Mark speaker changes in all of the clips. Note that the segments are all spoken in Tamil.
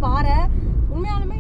Speaker 1: பாறை உண்மையாலுமே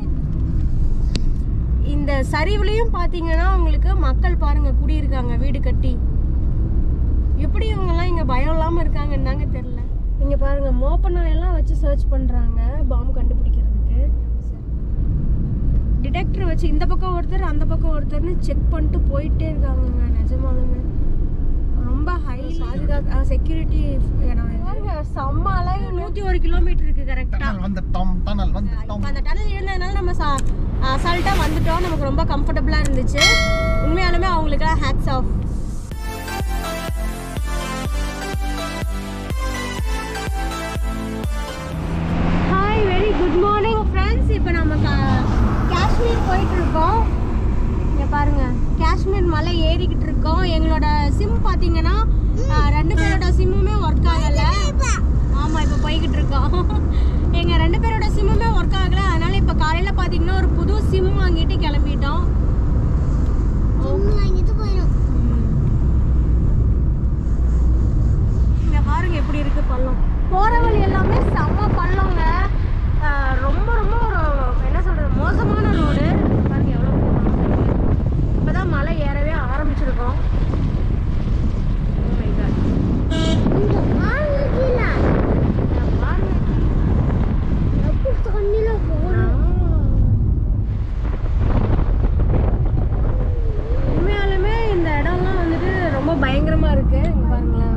Speaker 1: இந்த சரிவுலையும் பார்த்தீங்கன்னா உங்களுக்கு மக்கள் பாருங்க குடியிருக்காங்க வீடு கட்டி எப்படி இவங்கெல்லாம் இங்கே பயம் இல்லாமல் இருக்காங்கன்னு தாங்க தெரில இங்கே பாருங்க மோப்ப எல்லாம் வச்சு சர்ச் பண்ணுறாங்க பாம்பு கண்டுபிடிக்கிறதுக்கு டிடெக்டர் வச்சு இந்த பக்கம் ஒருத்தர் அந்த பக்கம் ஒருத்தர்னு செக் பண்ணிட்டு போயிட்டே இருக்காங்கங்க நிஜமாலுமே ரொம்ப ஹை பாதுகாக்க செக்யூரிட்டி இடம் இது. பாருங்க செம்ம அழகு நூற்றி ஒரு கிலோமீட்டர் இருக்கு கரெக்டாக
Speaker 2: டனல் வந்துட்டோம் டனல் வந்துட்டோம்
Speaker 1: இப்போ அந்த டனல் இருந்ததுனால நம்ம அசால்ட்டாக வந்துட்டோம் நமக்கு ரொம்ப கம்ஃபர்டபுளாக இருந்துச்சு உண்மையாலுமே அவங்களுக்குலாம் hats off hi very good morning friends இப்போ நம்ம கா- காஷ்மீர் போயிட்டு இருக்கோம் இங்கே பாருங்க காஷ்மீர் மலை ஏறிக்கிட்டு இருக்கோம் எங்களோட சிம் பார்த்தீங்கன்னா ஆ, ரெண்டு பேரோட சிம்முமே ஒர்க் ஆகல ஆமா இப்போ போய்கிட்டு இருக்கோம் எங்க ரெண்டு பேரோட சிம்முமே ஒர்க் ஆகல அதனால இப்போ காலையில பாத்தீங்கன்னா ஒரு புது சிம் வாங்கிட்டு கிளம்பிட்டோம் இங்க பாருங்க எப்படி இருக்கு பள்ளம் போற வழி எல்லாமே செம்ம பள்ளங்க ஆஹ் ரொம்ப ரொம்ப ஒரு என்ன சொல்றது மோசமான ரோடு பாருங்க எவ்வளவு இப்பதான் மலை ஏறவே ஆரம்பிச்சிருக்கோம் Oh my God. பாருங்க உண்மையாலுமே இந்த இடம்லாம் வந்துட்டு ரொம்ப பயங்கரமா இருக்கு இங்க பாருங்களேன்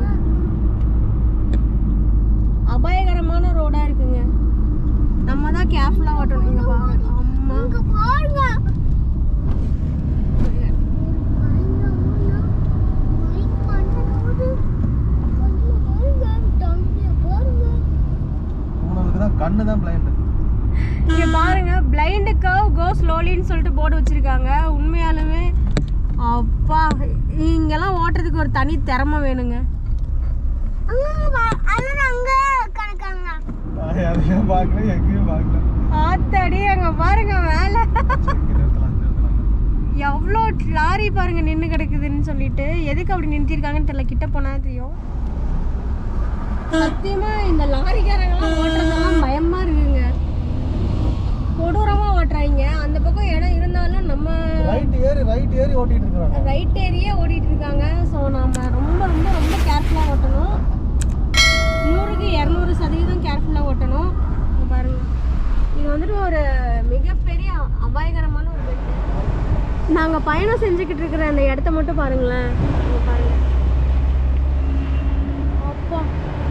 Speaker 1: அபாயகரமான ரோடா இருக்குங்க நம்ம தான் கேர்ஃபுல்லா ஓட்டணும் இங்க பாருங்க அம்மா
Speaker 2: உங்களுக்கு தான் கண்ணு தான் பிளைண்ட்
Speaker 1: இங்க பாருங்க பிளைண்ட் கர்வ் கோ ஸ்லோலின்னு சொல்லிட்டு போர்டு வச்சிருக்காங்க உண்மையாலுமே அப்பா இங்கெல்லாம் ஓட்டுறதுக்கு ஒரு தனி திறமை வேணுங்க
Speaker 2: அதையும் பார்க்கல எங்கேயும் பார்க்கல
Speaker 1: ஆத்தாடி அங்க பாருங்க மேல
Speaker 2: சரி, நிறுத்தலாம் நிறுத்தலாம்
Speaker 1: எவ்வளோ லாரி பாருங்க நின்று கிடக்குதுன்னு சொல்லிட்டு எதுக்கு அப்படி நிறுத்திருக்காங்கன்னு தெரியல கிட்ட போனா தெரியும் சத்தியமா இந்த லாரிக்காரங்கெல்லாம் ஓட்டுறதெல்லாம் பயமா இருக்குங்க கொடூரமா ஓட்டுறாங்க அந்த பக்கம் இடம் இருந்தாலும் நம்ம
Speaker 2: ரைட் ஏறி ரைட் ஏறி ஓட்டிட்டு இருக்கிறாங்க
Speaker 1: ரைட் ஏரியே ஓடிட்டு இருக்காங்க ஸோ நாம ரொம்ப ரொம்ப ரொம்ப கேர்ஃபுல்லாக ஓட்டணும் நூறுக்கு இரநூறு சதவீதம் கேர்ஃபுல்லாக ஓட்டணும் இங்க பாருங்க இது வந்துட்டு ஒரு மிகப்பெரிய அபாயகரமான ஒரு பெல்ட் நாங்கள் பயணம் செஞ்சுக்கிட்டு இருக்கிற அந்த இடத்த மட்டும் பாருங்களேன் இங்க பாருங்க அப்பா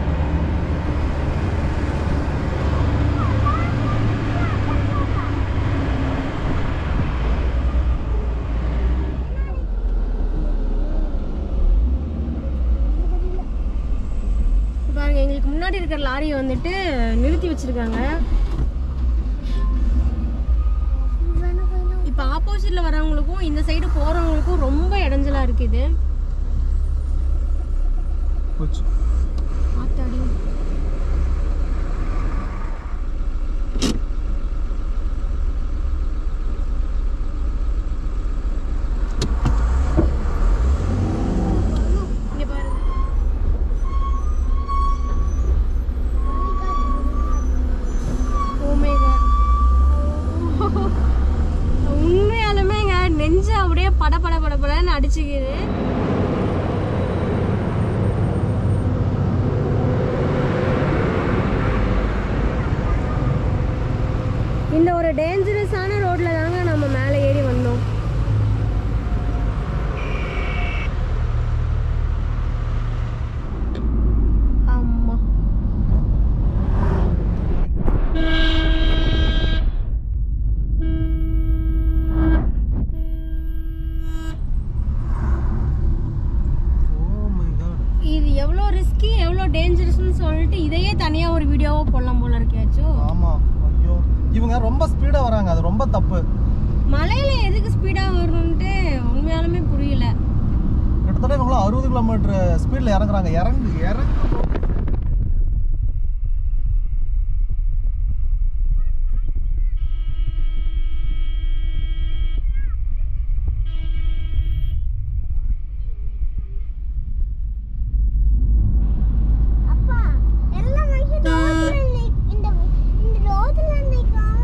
Speaker 1: பாருங்க எங்களுக்கு முன்னாடி இருக்கிற லாரியை வந்துட்டு நிறுத்தி வச்சிருக்காங்க இப்போ ஆப்போசிட்ல வரவங்களுக்கும் இந்த சைடு போறவங்களுக்கும் ரொம்ப இடைஞ்சலா இருக்குது
Speaker 2: போச்சு
Speaker 1: ஆத்தாடி இங்க பாருங்க Oh my God. உண்மையாலுமேங்க நெஞ்சு அப்படியே பட பட பட படன்னு அடிச்சுக்குது இந்த ஒரு டேஞ்சரஸான ரோட்ல தாங்க நம்ம மேலே ஏறி வந்தோம் ஆமா
Speaker 2: ஓ மை காட்
Speaker 1: இது எவ்வளோ ரிஸ்கி எவ்வளோ டேஞ்சரஸ்னு சொல்லிட்டு இதையே தனியாக ஒரு வீடியோவா போடலாம் போல இருக்காச்சும்
Speaker 2: ஆமா ஐயோ இவங்க ரொம்ப ஸ்பீடா வராங்க அது ரொம்ப தப்பு
Speaker 1: மலையில எதுக்கு ஸ்பீடாக வரணுன்ட்டு உண்மையாலுமே புரியல
Speaker 2: கிட்டத்தட்ட இவங்களும் அறுபது கிலோமீட்டர் ஸ்பீட்ல இறங்குறாங்க இறங்கு இறங்கு
Speaker 3: அப்பா எல்லா மனுஷன் ரோட்ல நிக்- இந்த இந்த ரோட்ல நிக்காம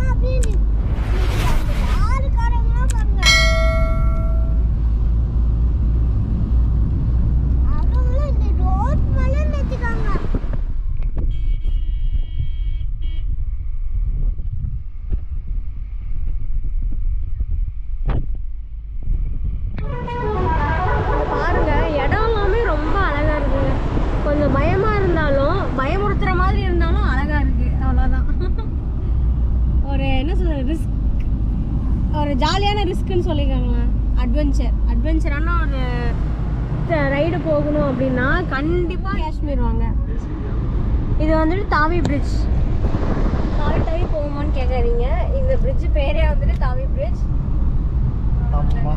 Speaker 1: ஒரு ஜாலியான ரிஸ்க்குன்னு சொல்லிக்கோங்களேன் அட்வென்ச்சர் அட்வென்ச்சரான ஒரு ரைடு போகணும் அப்படின்னா கண்டிப்பாக காஷ்மீர் வாங்க இது வந்துட்டு தாவி பிரிட்ஜ் தாவி தாவி போகுமான்னு கேட்காதீங்க இந்த பிரிட்ஜ் பேரே வந்துட்டு தாவி பிரிட்ஜ்
Speaker 2: ஆமா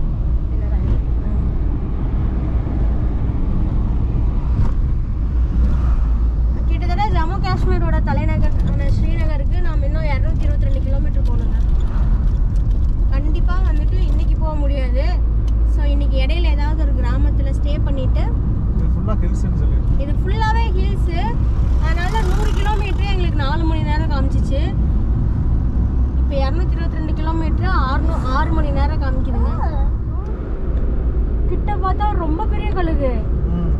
Speaker 1: கிட்டத்தட்ட ஜம்மு காஷ்மீரோட தலைநகரான ஸ்ரீநகருக்கு நாம் இன்னும் இரநூத்தி இருபத்தி ரெண்டு கிலோமீட்டர் போகணுங்க கண்டிப்பாக வந்துட்டு இன்னைக்கு போக முடியாது ஸோ இன்னைக்கு இடையில ஏதாவது ஒரு கிராமத்தில் ஸ்டே பண்ணிட்டு
Speaker 2: இது ஃபுல்லாக ஹில்ஸ்னு சொல்லி
Speaker 1: இது ஃபுல்லாகவே ஹில்ஸு அதனால நூறு கிலோமீட்டர் எங்களுக்கு நாலு மணி நேரம் காமிச்சிச்சு இப்போ இரநூத்தி இருபத்தி ரெண்டு கிலோமீட்டர் ஆறு ஆறு மணி நேரம் காமிக்குதுங்க கிட்ட பார்த்தா ரொம்ப பெரிய கழுகு
Speaker 2: ம்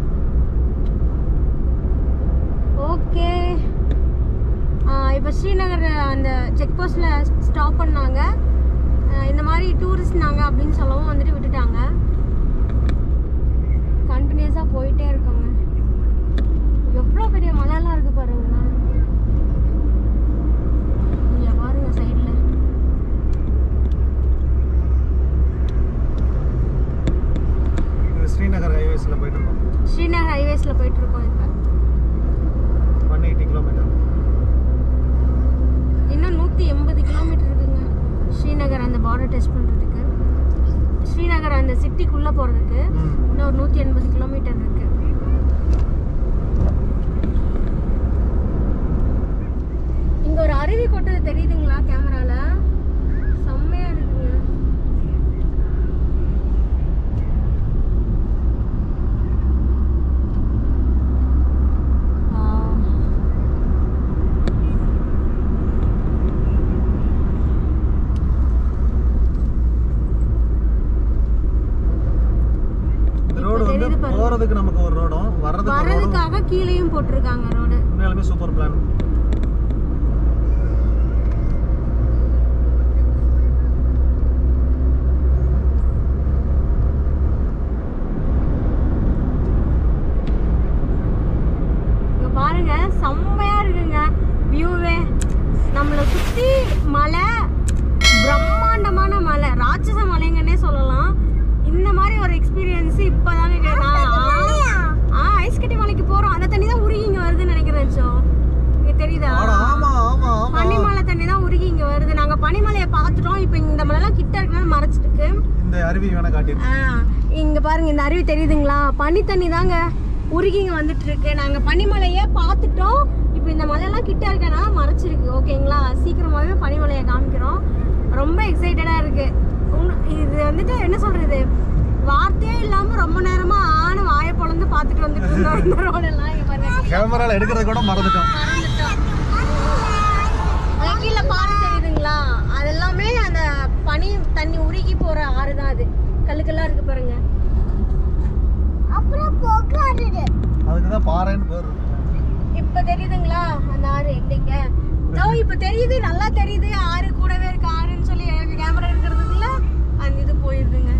Speaker 1: ஓகே இப்போ ஸ்ரீநகர் அந்த செக் போஸ்ட்டில் ஸ்டாப் பண்ணாங்க ஆ, இந்த மாதிரி டூரிஸ்ட் நாங்கள் அப்படின்னு சொல்லவும் வந்துட்டு விட்டுட்டாங்க கண்டினியூஸாக போயிட்டே இருக்கோங்க எவ்வளோ பெரிய மலையெல்லாம் இருக்கு பாருங்களேன் இங்க பாருங்க சைடில்
Speaker 2: இது ஸ்ரீநகர் ஹைவேஸில் போயிட்டு இருக்கோம்
Speaker 1: ஸ்ரீநகர் ஹைவேஸில் போயிட்டு இருக்கோம் இப்போ
Speaker 2: ஒன் எயிட்டி கிலோமீட்டர்
Speaker 1: இன்னும் நூற்றி எண்பது கிலோமீட்டர் இருக்குங்க ஸ்ரீநகர் அந்த பார்டர் டச் பண்ணுறதுக்கு ஸ்ரீநகர் அந்த சிட்டிக்குள்ளே போகிறதுக்கு
Speaker 2: ம்
Speaker 1: இன்னும் ஒரு நூற்றி எண்பது கிலோமீட்டர் இருக்கு இங்க ஒரு அருவி கொட்டது தெரியுதுங்களா கேமரால செம்மையா இருக்குங்க Wow.
Speaker 2: இந்த ரோடு வந்து
Speaker 1: தெரியுது பாருங்க.
Speaker 2: போகிறதுக்கு நமக்கு ஒரு ரோடும் வர்றதுக்கு ஒரு ரோடும்
Speaker 1: வர்றதுக்காக கீழேயும் போட்டிருக்காங்க ரோடு
Speaker 2: உண்மையாலுமே சூப்பர் பிளான்
Speaker 1: இங்க பாருங்க செம்மையா இருக்குங்க வியூவே நம்மளை சுத்தி மலை பிரம்மாண்டமான மலை ராட்சச மலைங்கன்னே சொல்லலாம் இந்த மாதிரி ஒரு எக்ஸ்பீரியன்ஸ் இப்போதாங்க கே- நான் ஆ ஐஸ் கட்டி மலைக்கு போறோம் அந்த தண்ணி தான் உருகி இங்க வருதுன்னு நினைக்கிறேன் சோ இங்க தெரியுதா
Speaker 2: ஆடா ஆமா ஆமா ஆமா
Speaker 1: பனிமலை தண்ணி தான் உருகி இங்க வருது நாங்க பனிமலையை பார்த்துட்டோம் இப்போ இந்த மலைலாம் கிட்ட இருக்கனால மறைச்சிட்டு இருக்கு
Speaker 2: இந்த அருவி வேணா காட்டிடு
Speaker 1: ஆ, இங்க பாருங்க இந்த அருவி தெரியுதுங்களா பனி தண்ணி தாங்க உருகி இங்க வந்துட்டு இருக்கு நாங்க பனிமலையே பார்த்துட்டோம் இப்போ இந்த மலையெல்லாம் கிட்ட இருக்கனால மறைச்சிருக்கு ஓகேங்களா சீக்கிரமாவே பனிமலையை காமிக்கிறோம் ரொம்ப எக்ஸைட்டடா இருக்கு உங்க- இது வந்துட்டு என்ன சொல்றது வார்த்தையே இல்லாம ரொம்ப நேரமா ஆன வாயை பொழந்து பார்த்துட்டு வந்துட்டு இருந்தோம் இந்த ரோடெல்லாம் இங்க பாருங்க
Speaker 2: கேமரால எடுக்கிறத கூட மறந்துட்டோம்
Speaker 1: மறந்துட்டோம் அங்க கீழே பாறை தெரியுதுங்களா அதெல்லாமே அந்த பனி தண்ணி உருகி போற ஆறு தான் அது கல்லுக்கெல்லாம் இருக்கு பாருங்க அப்புறம் போக்காடுது
Speaker 2: அதுக்கு தான் பாறைன்னு பேர் இருக்கு.
Speaker 1: இப்ப தெரியுதுங்களா அந்த ஆறு எங்கெங்க இதோ இப்ப தெரியுது நல்லா தெரியுது ஆறு கூடவே இருக்கு ஆறுன்னு சொல்லி எனக்கு கேமரா இருக்கிறதுக்குள்ள அந்த இது போயிருதுங்க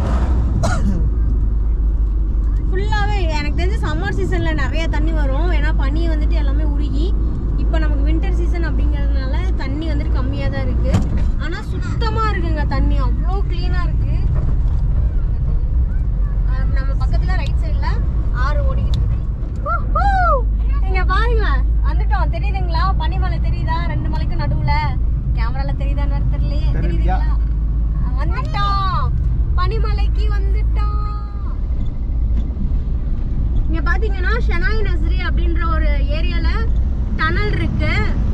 Speaker 1: ஃபுல்லாவே எனக்கு தெரிஞ்சு சம்மர் சீசன்ல நிறைய தண்ணி வரும் ஏன்னா பனி வந்துட்டு எல்லாமே உருகி இப்போ நமக்கு வின்டர் சீசன் அப்படிங்கிறதுனால தண்ணி வந்துட்டு கம்மியாக தான் இருக்கு ஆனா சுத்தமா இருக்குங்க தண்ணி அவ்வளோ க்ளீனா இருக்கு அஹ் நம்ம பக்கத்துல ரைட் சைடுல ஆறு ஓடிக்கிட்டு இருக்கு ஹூ, இங்க பாருங்க வந்துட்டோம் தெரியுதுங்களா பனிமலை தெரியுதா ரெண்டு மலைக்கும் நடுவுல கேமரால தெரியுதான்னு தெரியலையே
Speaker 2: தெரியுதுயா?
Speaker 1: தெரியுதுங்களா அஹ் வந்துட்டோம் பனிமலைக்கு வந்துட்டோம் இங்க பாத்தீங்கன்னா ஷெனாய் நஸ்ரி அப்படின்ற ஒரு ஏரியால டனல் இருக்கு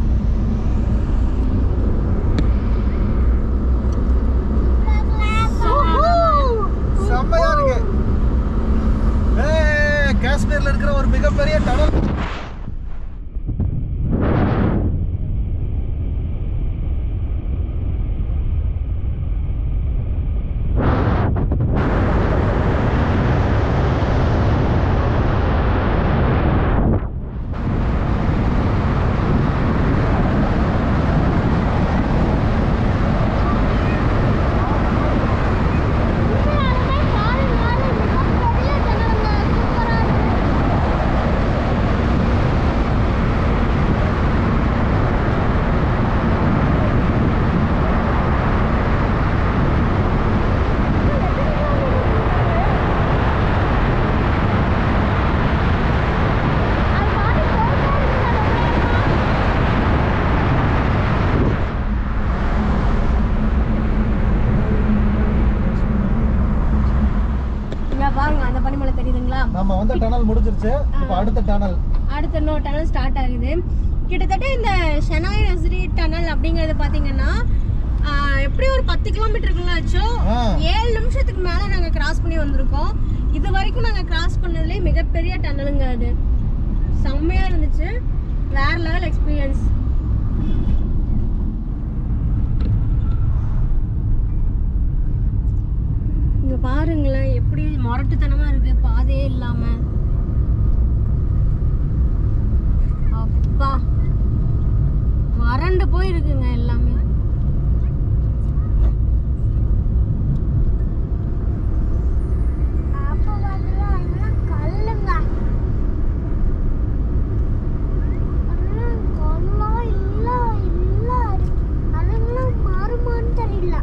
Speaker 2: செம்மையா இருக்கு ஏய், காஷ்மீர்ல இருக்கிற ஒரு மிகப்பெரிய டனல்
Speaker 1: மேல தெரியுதுங்களா
Speaker 2: நம்ம வந்து டனல் முடிஞ்சிருச்சு இப்போ அடுத்த டனல்
Speaker 1: அடுத்த இன்னொரு டனல் ஸ்டார்ட் ஆகுது கிட்டத்தட்ட இந்த ஷெனாய் நஸ்ரி டனல் அப்படிங்கிறது பாத்தீங்கன்னா ஆஹ், எப்படி ஒரு பத்து கிலோமீட்டருக்குள்ள ஆச்சோ
Speaker 2: ஆ.
Speaker 1: ஏழு நிமிஷத்துக்கு மேல நாங்க கிராஸ் பண்ணி வந்திருக்கோம் இது வரைக்கும் நாங்க கிராஸ் பண்ணதுலே மிகப்பெரிய டனலுங்க அது செம்மையா இருந்துச்சு வேற லெவல் எக்ஸ்பீரியன்ஸ் இங்க பாருங்களேன் எப்படி முரட்டுத்தனமா இருக்கு பாதையே இல்லாம அப்பா வறண்டு போயிருக்குங்க எல்லாமே
Speaker 3: அப்போ பார்த்தா அதெல்லாம் கல்லுங்க அதெல்லாம் கல்லா இல்ல இல்ல அதெல்லாம் மாறுமான்னு தெரியல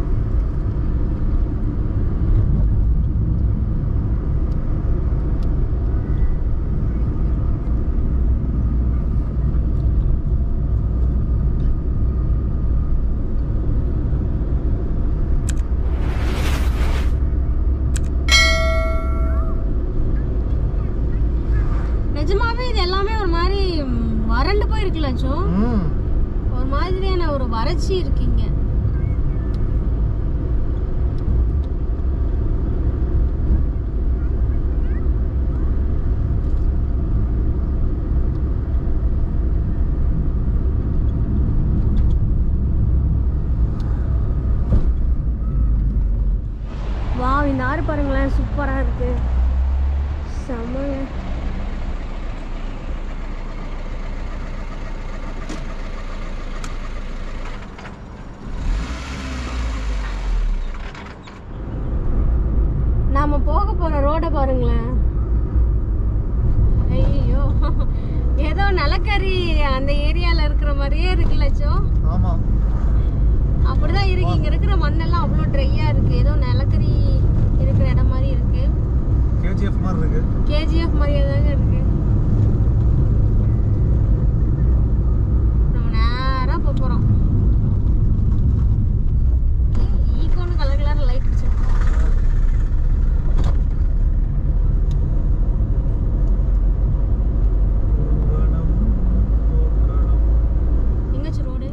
Speaker 1: நிஜமாவே இது எல்லாமே ஒரு மாதிரி ம், வறண்டு போயிருக்குல்ல அச்சோ
Speaker 2: ம்
Speaker 1: ஒரு மாதிரியான ஒரு வறட்சி இருக்கீங்க வாவ் இந்த ஆறு பாருங்களேன் சூப்பரா இருக்கு செம்மங்க நாம போக போற ரோட பாருங்களேன் ஐயோ ஏதோ நிலக்கரி அந்த ஏரியால இருக்கிற மாதிரியே இருக்குல்ல சோ
Speaker 2: ஆமா
Speaker 1: அப்படிதான் இருக்கு இங்க இருக்கிற மண்ணெல்லாம் அவ்வளோ ட்ரையா இருக்கு ஏதோ நிலக்கரி இருக்கிற இடம் மாதிரி இருக்கு
Speaker 2: கேஜிஎஃப் மாதிரி இருக்கு
Speaker 1: கேஜிஎஃப் மாதிரியே தாங்க இருக்கு நம்ம நேரா போக போறோம் ஈகோன்னு கலர் கலர் லைட் அடிச்சிருக்கோம்
Speaker 2: பூரணம், போர்க்களம்.
Speaker 1: எங்கச்சு ரோடு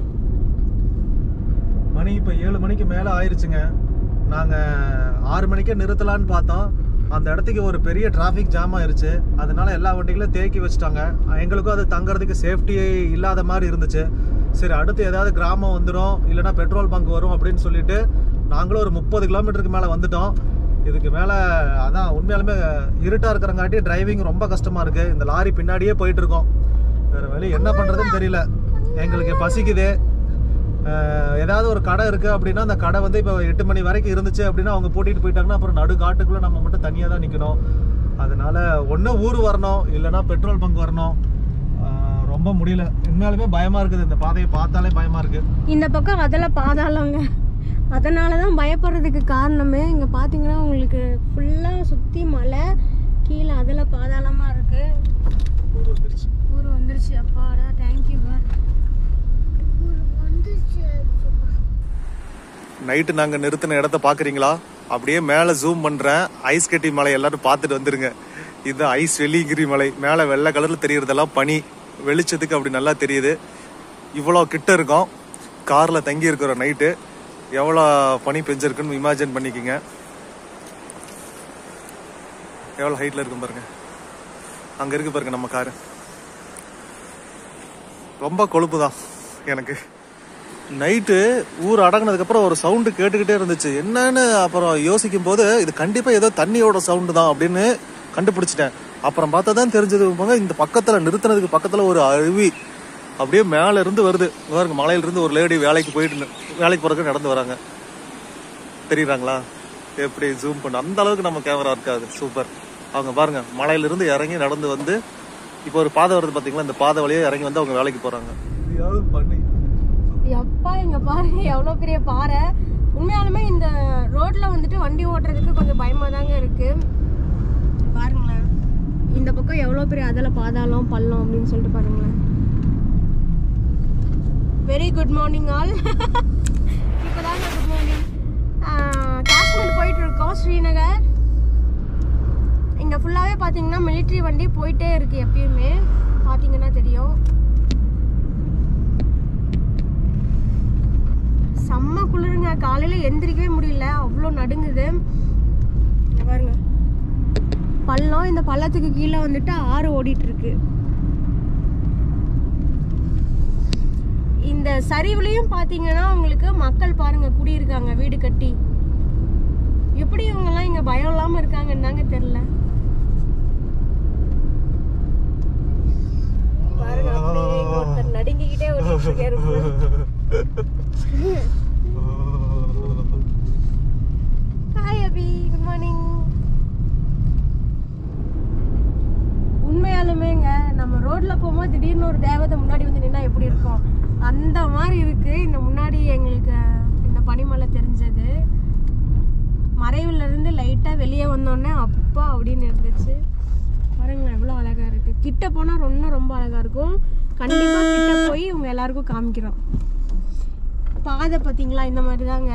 Speaker 2: மணி இப்போ ஏழு மணிக்கு மேலே ஆயிருச்சுங்க நாங்கள் ஆறு மணிக்கே நிறுத்தலான்னு பார்த்தோம் அந்த இடத்துக்கு ஒரு பெரிய டிராஃபிக் ஜாம் ஆயிருச்சு அதனால எல்லா வண்டிகளும் தேக்கி வச்சுட்டாங்க எங்களுக்கும் அது தங்குறதுக்கு சேஃப்டி இல்லாத மாதிரி இருந்துச்சு சரி அடுத்து ஏதாவது கிராமம் வந்துடும் இல்லைன்னா பெட்ரோல் பங்க் வரும் அப்படின்னு சொல்லிட்டு நாங்களும் ஒரு முப்பது கிலோமீட்டருக்கு மேலே வந்துட்டோம் இதுக்கு மேலே அதான் உண்மையாலுமே இருட்டாக இருக்கிறங்காட்டி டிரைவிங் ரொம்ப கஷ்டமாக இருக்குது இந்த லாரி பின்னாடியே போயிட்டு இருக்கோம் வேறு வழி என்ன பண்ணுறதுன்னு தெரியல எங்களுக்கு பசிக்குது அஹ் ஏதாவது ஒரு கடை இருக்குது அப்படின்னா அந்த கடை வந்து இப்போ எட்டு மணி வரைக்கும் இருந்துச்சு அப்படின்னா அவங்க பூட்டிட்டு போயிட்டாங்கன்னா அப்புறம் நடு காட்டுக்குள்ளே நம்ம மட்டும் தனியாக தான் நிற்கணும் அதனால ஒன்று ஊர் வரணும் இல்லைன்னா பெட்ரோல் பங்க் வரணும் அஹ் ரொம்ப முடியல உண்மையாலுமே பயமாக இருக்குது இந்த பாதையை பார்த்தாலே பயமாக இருக்குது
Speaker 1: இந்த பக்கம் அதில் பாதாளங்க அதனால தான் பயப்படுறதுக்கு காரணமே இங்கே பார்த்தீங்கன்னா உங்களுக்கு ஃபுல்லாக சுற்றி மலை கீழே அதில் பாதாளமாக இருக்கு
Speaker 2: ஊர் வந்துருச்சு
Speaker 1: ஊர் வந்துருச்சு அப்பாடா தேங்க்யூ கார்
Speaker 3: வந்துச்சு
Speaker 2: நைட்டு நாங்கள் நிறுத்தின இடத்த பார்க்குறீங்களா அப்படியே மேலே ஜூம் பண்ணுறேன் ஐஸ் கட்டி மலை எல்லாரும் பார்த்துட்டு வந்துருங்க இது ஐஸ் வெள்ளிங்கிரி மலை மேலே வெள்ளை கலரில் தெரியறதெல்லாம் பனி வெளிச்சத்துக்கு அப்படி நல்லா தெரியுது இவ்வளோ கிட்ட இருக்கோம் காரில் தங்கி இருக்கிறோம் நைட்டு எவ்வளோ பனி பெஞ்சிருக்குன்னு இமேஜின் பண்ணிக்கோங்க எவ்வளோ ஹைட்டில் இருக்கும் பாருங்க அங்கே இருக்கு பாருங்க நம்ம காரு ரொம்ப கொழுப்பு தான் எனக்கு நைட்டு ஊர் அடங்கினதுக்கப்புறம் ஒரு சவுண்டு கேட்டுக்கிட்டே இருந்துச்சு என்னன்னு அப்புறம் யோசிக்கும் போது இது கண்டிப்பாக ஏதோ தண்ணியோட சவுண்டு தான் அப்படின்னு கண்டுபிடிச்சிட்டேன் அப்புறம் பார்த்தா தான் தெரிஞ்சது போங்க இந்த பக்கத்தில் நிறுத்தினதுக்கு பக்கத்தில் ஒரு அருவி அப்படியே மேலே இருந்து வருது இங்க பாருங்க மலையிலிருந்து ஒரு லேடி வேலைக்கு போயிட்டு நி- வேலைக்கு போறதுக்கு நடந்து வராங்க தெரியுறாங்களா எப்படி ஜூம் பண்ண அந்த அளவுக்கு நம்ம கேமரா இருக்காது சூப்பர் அவங்க பாருங்க மலையிலிருந்து இறங்கி நடந்து வந்து இப்போ ஒரு பாதை வருது பாத்தீங்களா இந்த பாதை வழியா இறங்கி வந்து அவங்க வேலைக்கு போறாங்க பண்ணி
Speaker 1: எப்பா இங்க பாருங்க எவ்வளோ பெரிய பாறை உண்மையாலுமே இந்த ரோட்ல வந்துட்டு வண்டி ஓட்டுறதுக்கு கொஞ்சம் பயமா தாங்க இருக்கு பாருங்களேன் இந்த பக்கம் எவ்வளோ பெரிய அதில் பாதாளம் பள்ளம் அப்படின்னு சொல்லிட்டு பாருங்களேன் வெரி குட் மார்னிங் ஆல் இப்போதாங்க குட் மார்னிங் காஷ்மீர் போயிட்டு இருக்கோம் ஸ்ரீநகர் இங்க பார்த்தீங்கன்னா மிலிட்ரி வண்டி போயிட்டே இருக்கு எப்பயுமே பார்த்தீங்கன்னா தெரியும் செம்ம குளிருங்க காலையில் எந்திரிக்கவே முடியல அவ்வளோ நடுங்குது இங்க பாருங்க பள்ளம் இந்த பள்ளத்துக்கு கீழே வந்துட்டு ஆறு ஓடிட்டு இருக்கு இந்த சரிவுலையும் பார்த்தீங்கன்னா உங்களுக்கு மக்கள் பாருங்க குடியிருக்காங்க வீடு கட்டி எப்படி இவங்கெல்லாம் இங்க பயம் இல்லாம இருக்காங்கன்னு தாங்க தெரியல பாருங்க அப்படியே இங்க ஒருத்தர் நடுங்கிக்கிட்டே ஓடிட்டு இருக்காரு ஹாய் அபி குட் மார்னிங் உண்மையாலுமேங்க நம்ம ரோட்ல போகும்போது திடீர்னு ஒரு தேவதை முன்னாடி வந்து நின்னா எப்படி இருக்கும் அந்த மாதிரி இருக்கு இந்த முன்னாடி எங்களுக்கு இந்த பனிமலை தெரிஞ்சது மறைவுல இருந்து லைட்டா வெளியே வந்தோடனே அப்பா அப்படின்னு இருந்துச்சு பாருங்க எவ்வளோ அழகா இருக்கு கிட்ட போனா ரொம்ப ரொம்ப அழகா இருக்கும் கண்டிப்பா கிட்ட போய் உங்க எல்லாருக்கும் காமிக்கிறோம் பாதை பார்த்தீங்களா இந்த மாதிரி தாங்க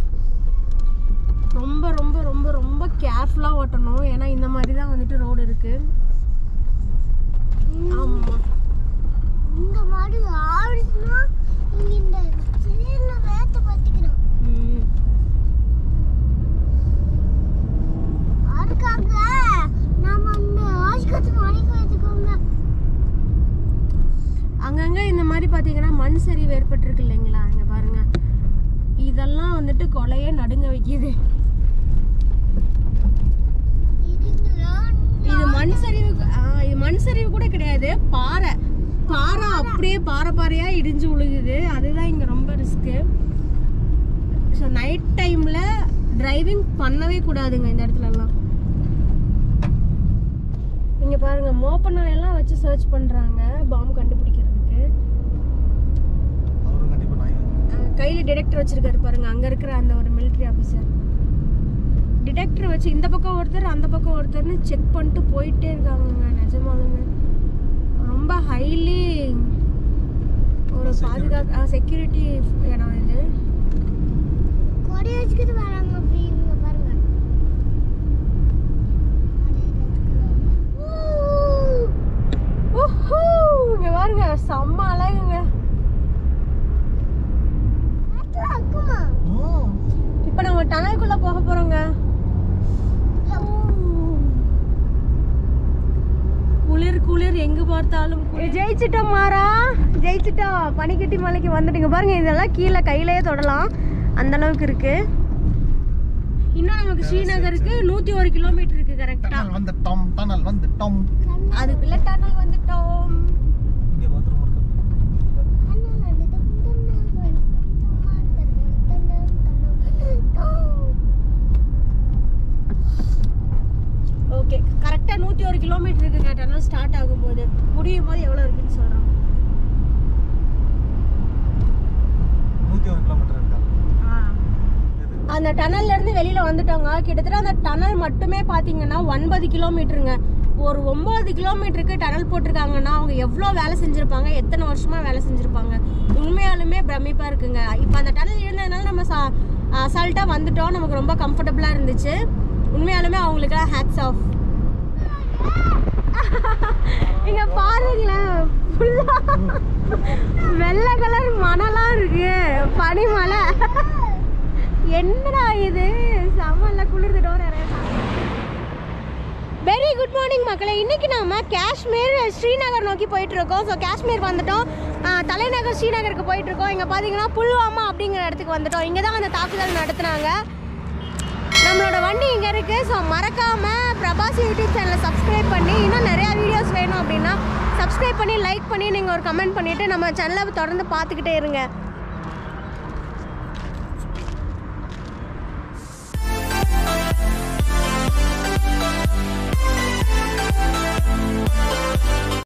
Speaker 1: ரொம்ப ரொம்ப ரொம்ப ரொம்ப கேர்ஃபுல்லாக ஓட்டணும் ஏன்னா இந்த மாதிரி தான் வந்துட்டு ரோடு இருக்கு ஆமா
Speaker 3: இந்த மாதிரி ஆடுச்சுன்னா நீங்க இந்த சின்ன வேத்தை பார்த்துக்கணும்
Speaker 1: ம்.
Speaker 3: அதுக்காக நாம அந்த ஆஸ்கத்து மணிக்கு வச்சுக்கோங்க
Speaker 1: அங்கங்க இந்த மாதிரி பார்த்தீங்கன்னா மண் சரிவு ஏற்பட்டிருக்கு இல்லைங்களா இங்க பாருங்க இதெல்லாம் வந்துட்டு கொலையே நடுங்க வைக்கிது
Speaker 3: இதுங்களா
Speaker 1: இது மண் சரிவு ஆ, இது மண் சரிவு கூட கிடையாது பாறை பாறை அப்படியே பாறை பாறையா இடிஞ்சு விழுகுது அதுதான் இங்க ரொம்ப ரிஸ்க்கு ஸோ நைட் டைம்ல டிரைவிங் பண்ணவே கூடாதுங்க இந்த இடத்துல எல்லாம் இங்க பாருங்க மோப்பனாய் எல்லாம் வச்சு சர்ச் பண்றாங்க பாம்பு கண்டுபிடிக்கிறதுக்கு
Speaker 2: அவரும் கண்டிப்பா நாய்
Speaker 1: அஹ் கையில டிடெக்டர் வச்சிருக்காரு பாருங்க அங்க இருக்கிற அந்த ஒரு மிலிட்டரி ஆபீசர் டிடெக்டர் வச்சு இந்த பக்கம் ஒருத்தர் அந்த பக்கம் ஒருத்தர்னு செக் பண்ணிட்டு போயிட்டே இருக்காங்கங்க நிஜமாலுமே ரொம்ப ஹைலி ஒரு பாதுகாக்க செக்யூரிட்டி இடம் இது
Speaker 3: கொடை வச்சுக்கிட்டு வராங்க அப்படி இவங்க பாருங்க
Speaker 1: உஹூ, இங்க பாருங்க செம்ம அழகுங்க
Speaker 3: அக்குமா
Speaker 1: இப்போ நம்ம டனலுக்குள்ள போக போறோங்க குளிர் குளிர் எங்க பார்த்தாலும் குளிர். ஜெயிச்சிட்டோம் மாறா ஜெயிச்சிட்டோம் பனிக்கட்டி மலைக்கு வந்துட்டுங்க பாருங்க இதெல்லாம் கீழே கையிலேயே தொடலாம் அந்த அளவுக்கு இருக்கு இன்னும் நமக்கு ஸ்ரீநகருக்கு நூத்தி ஒரு கிலோமீட்டர் இருக்கு கரெக்டா
Speaker 2: டனல் வந்துட்டோம் டனல் வந்துட்டோம்
Speaker 1: அதுக்குள்ள டனல் வந்துட்டோம்
Speaker 2: இங்கே பாத்ரூம் இருக்கு
Speaker 1: ஓகே கரெக்டா நூத்தி ஒரு கிலோமீட்டர் இருக்குங்க டனல் ஸ்டார்ட் ஆகும்போது முடியும் போது எவ்வளவு இருக்குன்னு சொல்றோம்
Speaker 2: நூற்றி ஒரு கிலோமீட்டர் இருக்கா இது
Speaker 1: அந்த டனல்ல இருந்து வெளியில வந்துட்டோங்க கிட்டத்தட்ட அந்த டனல் மட்டுமே பாத்தீங்கன்னா ஒன்பது கிலோமீட்டருங்க ஒரு ஒன்பது கிலோமீட்டருக்கு டனல் போட்டிருக்காங்கன்னா அவங்க எவ்வளோ வேலை செஞ்சிருப்பாங்க எத்தனை வருஷமா வேலை செஞ்சிருப்பாங்க உண்மையாலுமே பிரமிப்பா இருக்குங்க இப்போ அந்த டனல் இருந்ததுனால நம்ம அசால்ட்டா வந்துட்டோம் நமக்கு ரொம்ப கம்ஃபர்டபுளா இருந்துச்சு உண்மையாலுமே அவங்களுக்குலாம் ஹேட்ஸ் ஆஃப் இங்க பாருங்களேன் ஃபுல்லா வெள்ளை கலர் மணலா இருக்கு பனிமலை என்னடா இது செம்மல்ல குளிர்ந்து டோர் வெரி குட் மார்னிங் மக்களே இன்னைக்கு நாம காஷ்மீர் ஸ்ரீநகர் நோக்கி போயிட்டு இருக்கோம் ஸோ காஷ்மீர் வந்துட்டோம் ஆஹ், தலைநகர் ஸ்ரீநகருக்கு போயிட்டு இருக்கோம் இங்க பாத்தீங்கன்னா புல்வாமா அப்படிங்கிற இடத்துக்கு வந்துட்டோம் இங்க தான் அந்த தாக்குதல் நடத்துனாங்க நம்மளோட வண்டி இங்க இருக்கு ஸோ மறக்காம பிரபாஸ் யூடியூப் சேனலை சப்ஸ்கிரைப் பண்ணி இன்னும் நிறைய வீடியோஸ் வேணும் அப்படின்னா சப்ஸ்கிரைப் பண்ணி லைக் பண்ணி நீங்க ஒரு கமெண்ட் பண்ணிட்டு நம்ம சேனலை தொடர்ந்து பார்த்துக்கிட்டே இருங்க